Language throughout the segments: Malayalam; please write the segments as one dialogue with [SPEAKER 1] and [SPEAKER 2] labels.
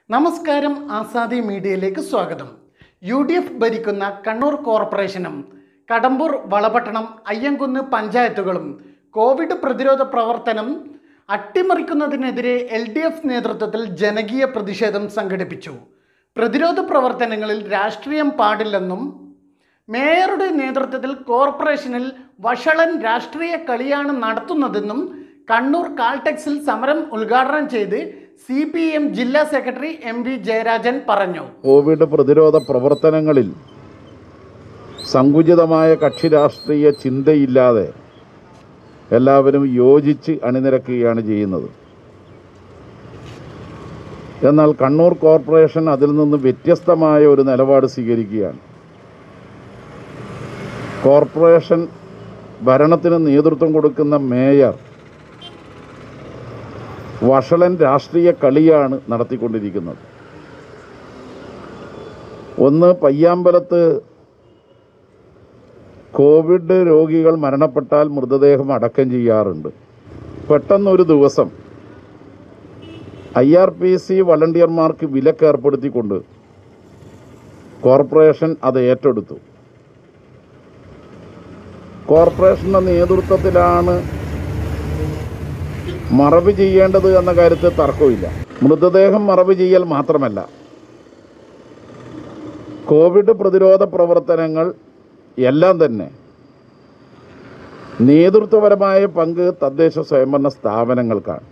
[SPEAKER 1] നമസ്കാരം ആസാദി മീഡിയയിലേക്ക് സ്വാഗതം യു ഡി എഫ് ഭരിക്കുന്ന കണ്ണൂർ കോർപ്പറേഷനും കടമ്പൂർ വളപട്ടണം അയ്യങ്കുന്ന് പഞ്ചായത്തുകളും കോവിഡ് പ്രതിരോധ പ്രവർത്തനം അട്ടിമറിക്കുന്നതിനെതിരെ എൽ ഡി എഫ് നേതൃത്വത്തിൽ ജനകീയ പ്രതിഷേധം സംഘടിപ്പിച്ചു പ്രതിരോധ പ്രവർത്തനങ്ങളിൽ രാഷ്ട്രീയം പാടില്ലെന്നും മേയറുടെ നേതൃത്വത്തിൽ കോർപ്പറേഷനിൽ വഷളൻ രാഷ്ട്രീയ കളിയാണ് നടത്തുന്നതെന്നും കണ്ണൂർ കാൾടെക്സിൽ സമരം ഉദ്ഘാടനം ചെയ്ത് സി പി എം ജില്ലാ സെക്രട്ടറി എം വി ജയരാജൻ പറഞ്ഞു
[SPEAKER 2] കോവിഡ് പ്രതിരോധ പ്രവർത്തനങ്ങളിൽ സങ്കുചിതമായ കക്ഷി രാഷ്ട്രീയ ചിന്തയില്ലാതെ എല്ലാവരും യോജിച്ച് അണിനിരക്കുകയാണ് ചെയ്യുന്നത് എന്നാൽ കണ്ണൂർ കോർപ്പറേഷൻ അതിൽ നിന്ന് വ്യത്യസ്തമായ ഒരു നിലപാട് സ്വീകരിക്കുകയാണ് കോർപ്പറേഷൻ ഭരണത്തിന് നേതൃത്വം കൊടുക്കുന്ന മേയർ വഷളൻ രാഷ്ട്രീയ കളിയാണ് നടത്തിക്കൊണ്ടിരിക്കുന്നത് ഒന്ന് പയ്യാമ്പലത്ത് കോവിഡ് രോഗികൾ മരണപ്പെട്ടാൽ മൃതദേഹം അടക്കം ചെയ്യാറുണ്ട് പെട്ടെന്നൊരു ദിവസം ഐ ആർ പി സി വളണ്ടിയർമാർക്ക് വിലക്ക് ഏർപ്പെടുത്തിക്കൊണ്ട് കോർപ്പറേഷൻ അത് ഏറ്റെടുത്തു കോർപ്പറേഷൻ്റെ നേതൃത്വത്തിലാണ് മറവ് ചെയ്യേണ്ടത് എന്ന കാര്യത്തിൽ തർക്കമില്ല മൃതദേഹം മറവ് ചെയ്യൽ മാത്രമല്ല കോവിഡ് പ്രതിരോധ പ്രവർത്തനങ്ങൾ എല്ലാം തന്നെ നേതൃത്വപരമായ പങ്ക് തദ്ദേശ സ്വയംഭരണ സ്ഥാപനങ്ങൾക്കാണ്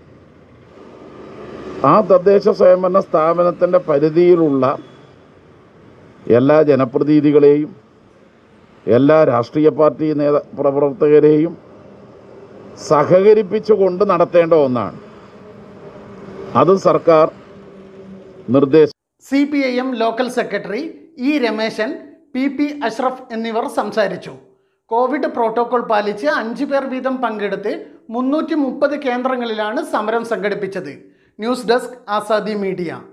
[SPEAKER 2] ആ തദ്ദേശ സ്വയംഭരണ സ്ഥാപനത്തിൻ്റെ പരിധിയിലുള്ള എല്ലാ ജനപ്രതിനിധികളെയും എല്ലാ രാഷ്ട്രീയ പാർട്ടി നേത പ്രവർത്തകരെയും സഹകരിപ്പിച്ചുകൊണ്ട് നടത്തേണ്ട ഒന്നാണ് അത് സർക്കാർ നിർദ്ദേശം
[SPEAKER 1] C P I M local secretary E Rameshan P P Ashraf എന്നിവർ സംസാരിച്ചു കോവിഡ് പ്രോട്ടോകോൾ പാലിച്ച് അഞ്ചു പേർ വീതം പങ്കെടുത്ത് മുന്നൂറ്റി മുപ്പത് കേന്ദ്രങ്ങളിലാണ് സമരം സംഘടിപ്പിച്ചത് ന്യൂസ് ഡെസ്ക് ആസാദി മീഡിയ